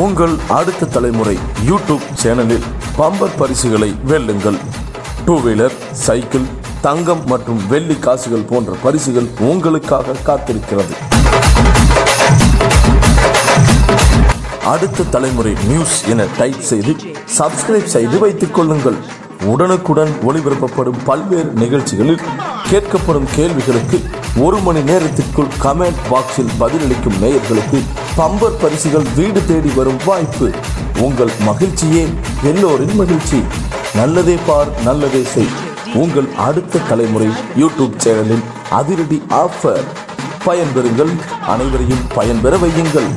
உங்கள் அடுத்த தலைமுறை யூடியூப் சேனலில் பம்பர் பரிசுகளை வெல்லுங்கள் டூ வீலர் சைக்கிள் தங்கம் மற்றும் வெள்ளி காசுகள் போன்ற பரிசுகள் உங்களுக்காக காத்திருக்கிறது அடுத்த தலைமுறை நியூஸ் என டைப் செய்து சப்ஸ்கிரைப் செய்து வைத்துக் கொள்ளுங்கள் உடனுக்குடன் ஒளிபரப்பப்படும் பல்வேறு நிகழ்ச்சிகளில் கேட்கப்படும் கேள்விகளுக்கு ஒரு மணி நேரத்திற்குள் கமெண்ட் பாக்ஸில் பதிலளிக்கும் நேயர்களுக்கு பம்பர் பரிசுகள் வீடு தேடி வரும் வாய்ப்பு உங்கள் மகிழ்ச்சியே எல்லோரின் மகிழ்ச்சி நல்லதே பார் நல்லதே செய் உங்கள் அடுத்த தலைமுறை யூடியூப் சேனலின் அதிரடி ஆஃபர் பயன்பெறுங்கள் அனைவரையும் பயன்பெற வையுங்கள்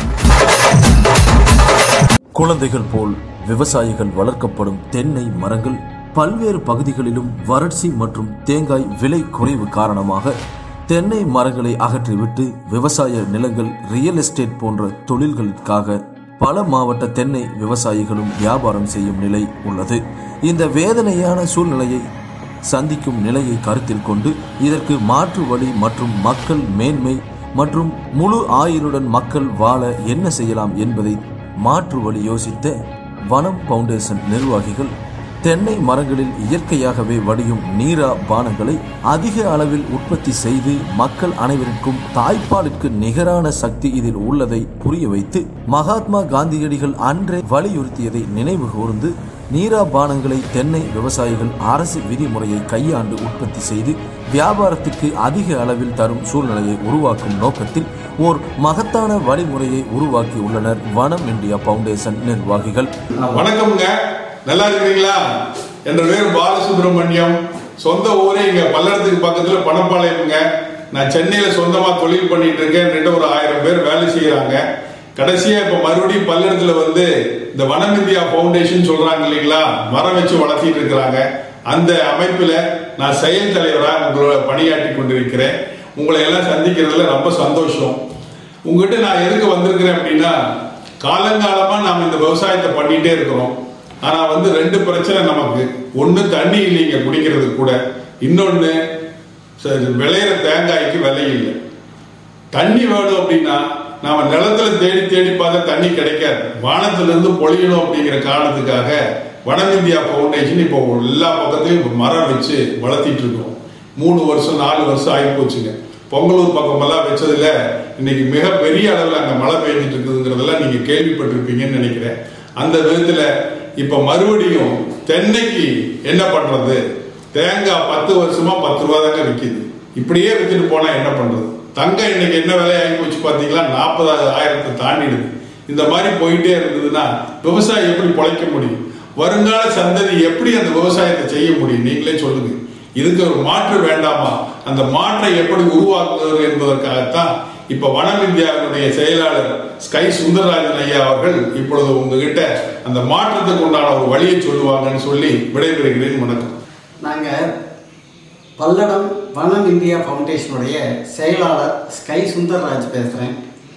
குழந்தைகள் போல் விவசாயிகள் வளர்க்கப்படும் தென்னை மரங்கள் பல்வேறு பகுதிகளிலும் வறட்சி மற்றும் தேங்காய் விலை குறைவு காரணமாக தென்னை மரங்களை அகற்றிவிட்டு விவசாய நிலங்கள் ரியல் எஸ்டேட் போன்ற தொழில்களுக்காக பல மாவட்ட தென்னை விவசாயிகளும் வியாபாரம் செய்யும் நிலை உள்ளது இந்த வேதனையான சூழ்நிலையை சந்திக்கும் நிலையை கருத்தில் கொண்டு இதற்கு மாற்று வழி மற்றும் மக்கள் மேன்மை மற்றும் முழு ஆயுளுடன் மக்கள் வாழ என்ன செய்யலாம் என்பதை மாற்று வழி யோசித்த வனம் பவுண்டேஷன் நிர்வாகிகள் தென்னை மரங்களில் இயற்கையாகவே வடியும் நீரா பானங்களை அதிக அளவில் உற்பத்தி செய்து மக்கள் அனைவருக்கும் தாய்ப்பாலுக்கு நிகரான சக்தி இதில் உள்ளதை புரிய வைத்து மகாத்மா காந்தியடிகள் அன்றே வலியுறுத்தியதை நினைவு கூர்ந்து நீரா பானங்களை தென்னை விவசாயிகள் அரசு விதிமுறையை கையாண்டு உற்பத்தி செய்து வியாபாரத்துக்கு அதிக அளவில் தரும் சூழ்நிலையை உருவாக்கும் நோக்கத்தில் ஓர் மகத்தான வழிமுறையை உருவாக்கி உள்ளனர் வனம் இந்தியா பவுண்டேஷன் நிர்வாகிகள் வணக்கம்ங்க நல்லா இருக்கிறீங்களா என்ற பேர் பாலசுப்ரமணியம் சொந்த ஊரே இங்க பல்லடத்துக்கு பக்கத்துல பணப்பாளையம்ங்க நான் சென்னையில சொந்தமா தொழில் பண்ணிட்டு இருக்கேன் ரெண்டு ஒரு ஆயிரம் பேர் வேலை செய்யறாங்க கடைசியா இப்ப மறுபடியும் பல்லடத்துல வந்து இந்த வனம் இந்தியா பவுண்டேஷன் சொல்றாங்க இல்லைங்களா மரம் வச்சு வளர்த்திட்டு இருக்கிறாங்க அந்த அமைப்புல நான் செயல் தலைவரா உங்களோட பணியாற்றி கொண்டிருக்கிறேன் உங்களை எல்லாம் சந்திக்கிறதுல ரொம்ப சந்தோஷம் உங்ககிட்ட நான் எதுக்கு வந்திருக்கிறேன் அப்படின்னா காலங்காலமா நாம் இந்த விவசாயத்தை பண்ணிட்டே இருக்கிறோம் ஆனா வந்து ரெண்டு பிரச்சனை நமக்கு ஒண்ணு தண்ணி இல்லைங்க குடிக்கிறதுக்கு கூட இன்னொன்னு சரி, விளையிற தேங்காய்க்கு விலை இல்லை தண்ணி வேணும் அப்படின்னா நாம நிலத்துல தேடி தேடி பார்த்தா தண்ணி கிடைக்காது வானத்துல இருந்து பொழியணும் அப்படிங்கிற காரணத்துக்காக வனம் இந்தியா பவுண்டேஷன் இப்போ எல்லா பக்கத்துலயும் இப்ப மரம் வச்சு வளர்த்திட்டு இருக்கோம் மூணு வருஷம் நாலு வருஷம் ஆகி போச்சுங்க பொங்கலூர் பக்கமெல்லாம் வச்சதுல இன்னைக்கு மிக பெரிய அளவில் அங்க மழை பெய்ஞ்சிட்டு இருக்குதுங்கிறதெல்லாம் நீங்க கேள்விப்பட்டிருப்பீங்கன்னு நினைக்கிறேன் அந்த விதத்துல இப்ப மறுபடியும் தென்னைக்கு என்ன பண்றது தேங்காய் பத்து வருஷமா பத்து ரூபா தாங்க விற்கிது இப்படியே வித்துட்டு போனா என்ன பண்றது தங்கம் இன்னைக்கு என்ன விலை ஆகி போச்சு பாத்தீங்களா நாற்பதாயிரம் ஆயிரத்தை தாண்டிடுது இந்த மாதிரி போயிட்டே இருந்ததுன்னா விவசாயி எப்படி பொழைக்க முடியும் வருங்கால சந்ததி எப்படி அந்த விவசாயத்தை செய்ய முடியும் நீங்களே சொல்லுங்க இதுக்கு ஒரு மாற்று வேண்டாமா அந்த மாற்றை எப்படி உருவாக்குவது என்பதற்காகத்தான் இப்ப வனம் இந்தியாவினுடைய செயலாளர் ஸ்கை சுந்தரராஜன் ஐயா அவர்கள் இப்பொழுது உங்ககிட்ட அந்த மாற்றத்துக்கு உண்டான ஒரு வழியை சொல்லுவாங்கன்னு சொல்லி விடைபெறுகிறேன் வணக்கம் நாங்கள் பல்லடம் வனம் இந்தியா ஃபவுண்டேஷனுடைய செயலாளர் ஸ்கை சுந்தர்ராஜ் பேசுகிறேன்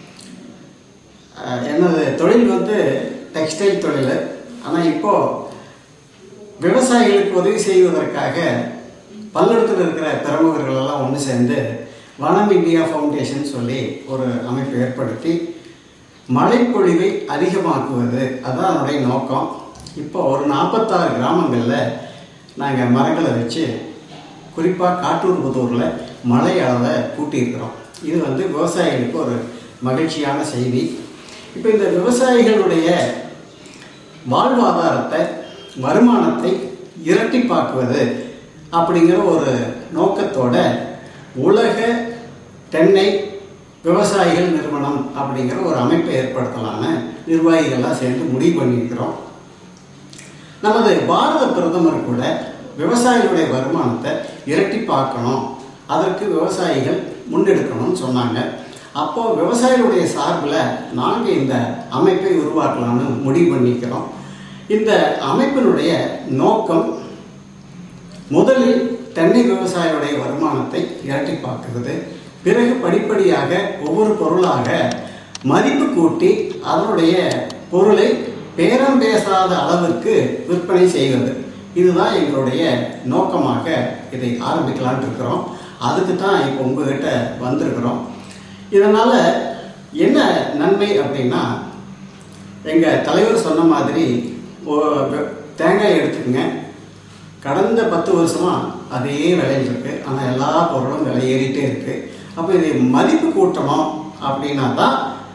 எனது தொழில் வந்து டெக்ஸ்டைல் தொழில் ஆனால் இப்போது விவசாயிகளுக்கு உதவி செய்வதற்காக பல்லடத்தில் இருக்கிற பிரமுகர்கள் எல்லாம் ஒன்று சேர்ந்து வனம் இந்தியா ஃபவுண்டேஷன் சொல்லி ஒரு அமைப்பு ஏற்படுத்தி மழைப்பொழிவை அதிகமாக்குவது அதுதான் அதனுடைய நோக்கம் இப்போ ஒரு நாற்பத்தாறு கிராமங்களில் நாங்கள் மரங்களை வச்சு குறிப்பாக காட்டூர் புதூரில் மழை அளவை கூட்டியிருக்கிறோம் இது வந்து விவசாயிகளுக்கு ஒரு மகிழ்ச்சியான செய்தி இப்போ இந்த விவசாயிகளுடைய வாழ்வாதாரத்தை வருமானத்தை இரட்டிப்பாக்குவது அப்படிங்கிற ஒரு நோக்கத்தோட உலக தென்னை விவசாயிகள் நிறுவனம் அப்படிங்கிற ஒரு அமைப்பை ஏற்படுத்தலான்னு நிர்வாகிகள்லாம் சேர்ந்து முடிவு பண்ணியிருக்கிறோம் நமது பாரத பிரதமர் கூட விவசாயிகளுடைய வருமானத்தை இரட்டிப்பாக்கணும் அதற்கு விவசாயிகள் முன்னெடுக்கணும்னு சொன்னாங்க அப்போ விவசாயிகளுடைய சார்பில் நாங்கள் இந்த அமைப்பை உருவாக்கலாம்னு முடிவு பண்ணிக்கிறோம் இந்த அமைப்பினுடைய நோக்கம் முதலில் தென்னை விவசாயிகளுடைய வருமானத்தை இரட்டிப்பாக்குவது பிறகு படிப்படியாக ஒவ்வொரு பொருளாக மதிப்பு கூட்டி அதனுடைய பொருளை பேரம் பேசாத அளவிற்கு விற்பனை செய்வது இதுதான் எங்களுடைய நோக்கமாக இதை ஆரம்பிக்கலாம்னு இருக்கிறோம் அதுக்கு தான் இப்போ உங்ககிட்ட வந்திருக்கிறோம் இதனால் என்ன நன்மை அப்படின்னா எங்கள் தலைவர் சொன்ன மாதிரி ஒ- வெ- தேங்காய் எடுத்துக்கங்க கடந்த பத்து வருஷமா அதே விலையில் இருக்கு ஆனால் எல்லா பொருளும் விலை ஏறிட்டே இருக்கு அப்போ இதை மதிப்பு கூட்டணும் அப்படின்னா தான்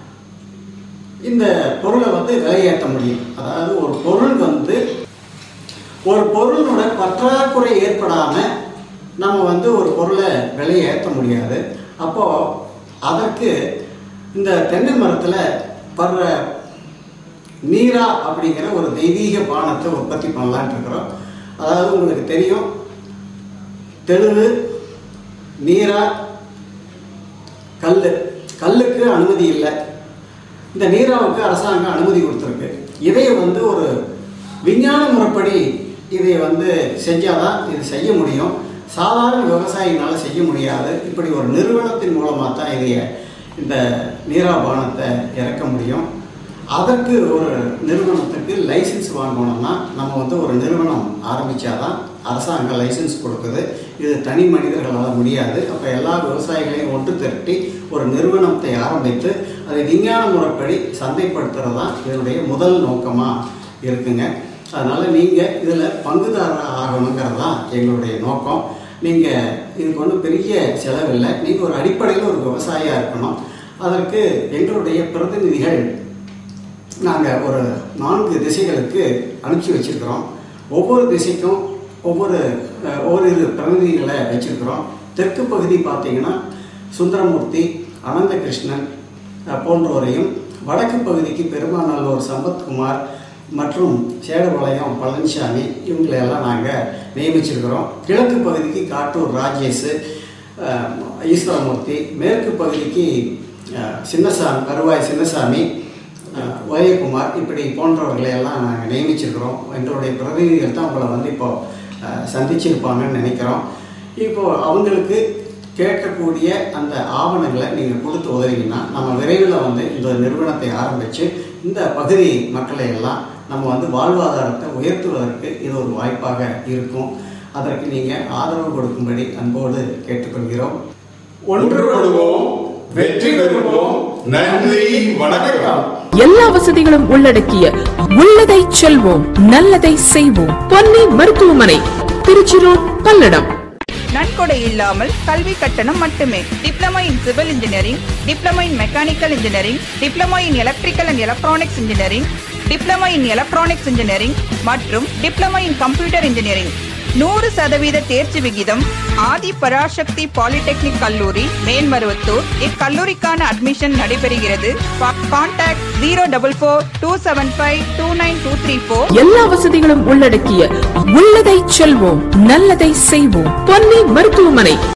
இந்த பொருளை வந்து விலையேற்ற முடியும் அதாவது ஒரு பொருள் வந்து ஒரு பொருளோட பற்றாக்குறை ஏற்படாமல் நம்ம வந்து ஒரு பொருளை விலையை ஏற்ற முடியாது அப்போது அதற்கு இந்த தென்னை மரத்தில் படுற நீரா அப்படிங்கிற ஒரு தெய்வீக பானத்தை உற்பத்தி பண்ணலான்ட்டு இருக்கிறோம் அதாவது உங்களுக்கு தெரியும் தெளிவு நீரா கல் கல்லுக்கு அனுமதி இல்லை இந்த நீராவுக்கு அரசாங்கம் அனுமதி கொடுத்துருக்கு இதை வந்து ஒரு விஞ்ஞான முறைப்படி இதை வந்து செஞ்சாதான் இது செய்ய முடியும் சாதாரண விவசாயினால செய்ய முடியாது இப்படி ஒரு நிறுவனத்தின் மூலமாக தான் இதைய இந்த நீராபானத்தை இறக்க முடியும் அதற்கு ஒரு நிறுவனத்துக்கு லைசன்ஸ் வாங்கணும்னா நம்ம வந்து ஒரு நிறுவனம் ஆரம்பித்தாதான் அரசாங்கம் லைசன்ஸ் கொடுக்குது இது தனி மனிதர்களால் முடியாது அப்போ எல்லா விவசாயிகளையும் ஒன்று திரட்டி ஒரு நிறுவனத்தை ஆரம்பித்து அதை விஞ்ஞான முறைப்படி சந்தைப்படுத்துறது தான் இதனுடைய முதல் நோக்கமாக இருக்குங்க அதனால் நீங்கள் இதில் பங்குதாரர் ஆகணுங்கிறது தான் எங்களுடைய நோக்கம் நீங்கள் இதுக்கு ஒன்றும் பெரிய செலவில்லை நீங்கள் ஒரு அடிப்படையில் ஒரு விவசாயியாக இருக்கணும் அதற்கு எங்களுடைய பிரதிநிதிகள் நாங்கள் ஒரு நான்கு திசைகளுக்கு அனுப்பிச்சி வச்சிருக்கிறோம் ஒவ்வொரு திசைக்கும் ஒவ்வொரு அஹ், ஓரிரு பிரதிநிதிகளை வச்சிருக்கிறோம் தெற்கு பகுதி பார்த்தீங்கன்னா சுந்தரமூர்த்தி அனந்தகிருஷ்ணன் அஹ், போன்றோரையும் வடக்கு பகுதிக்கு பெருமாநல்லூர் சம்பத்குமார் மற்றும் சேடபாளையம் பழனிசாமி இவங்களையெல்லாம் நாங்கள் நியமிச்சிருக்கிறோம் கிழக்கு பகுதிக்கு காட்டூர் ராஜேஷ் அஹ், ஈஸ்வரமூர்த்தி மேற்கு பகுதிக்கு அஹ், சின்னசாமி கருவாய் சின்னசாமி அஹ், உதயகுமார் இப்படி போன்றவர்களை எல்லாம் நாங்கள் நியமிச்சிருக்கிறோம் எங்களுடைய பிரதிநிதிகள் தான் உங்களை வந்து இப்போ அஹ், சந்திச்சிருப்பாங்கன்னு நினைக்கிறோம் இப்போ அவங்களுக்கு கேட்கக்கூடிய அந்த ஆவணங்களை நீங்கள் கொடுத்து உதவிங்கன்னா நம்ம விரைவில் வந்து இந்த நிறுவனத்தை ஆரம்பித்து இந்த பகுதி மக்களை எல்லாம் நம்ம வந்து வாழ்வாதாரத்தை உயர்த்துவதற்கு இது ஒரு வாய்ப்பாக இருக்கும் அதற்கு நீங்கள் ஆதரவு கொடுக்கும்படி அன்போடு கேட்டுக்கொள்கிறோம் ஒன்றுபடுவோம் வெற்றி பெறுவோம் நன்றி வணக்கம் எல்லா வசதிகளும் உள்ளடக்கிய உள்ளதை செல்வோம் நல்லதை செய்வோம் பொன்னி மருத்துவமனை திருச்சி ரோட் பல்லடம் நன்கொடை இல்லாமல் கல்வி கட்டணம் மட்டுமே diploma in civil engineering diploma in mechanical engineering diploma in electrical and electronics engineering diploma in electronics engineering மற்றும் டிப்ளமா இன் கம்ப்யூட்டர் இன்ஜினியரிங் நூறு சதவீத தேர்ச்சி விகிதம் ஆதி பராசக்தி பாலிடெக்னிக் கல்லூரி மேல்மருவத்தூர் இக்கல்லூரிக்கான அட்மிஷன் நடைபெறுகிறது contact zero double four two seven five two nine two three four எல்லா வசதிகளும் உள்ளடக்கிய உள்ளதை செல்வோம் நல்லதை செய்வோம் பொன்னி மருத்துவமனை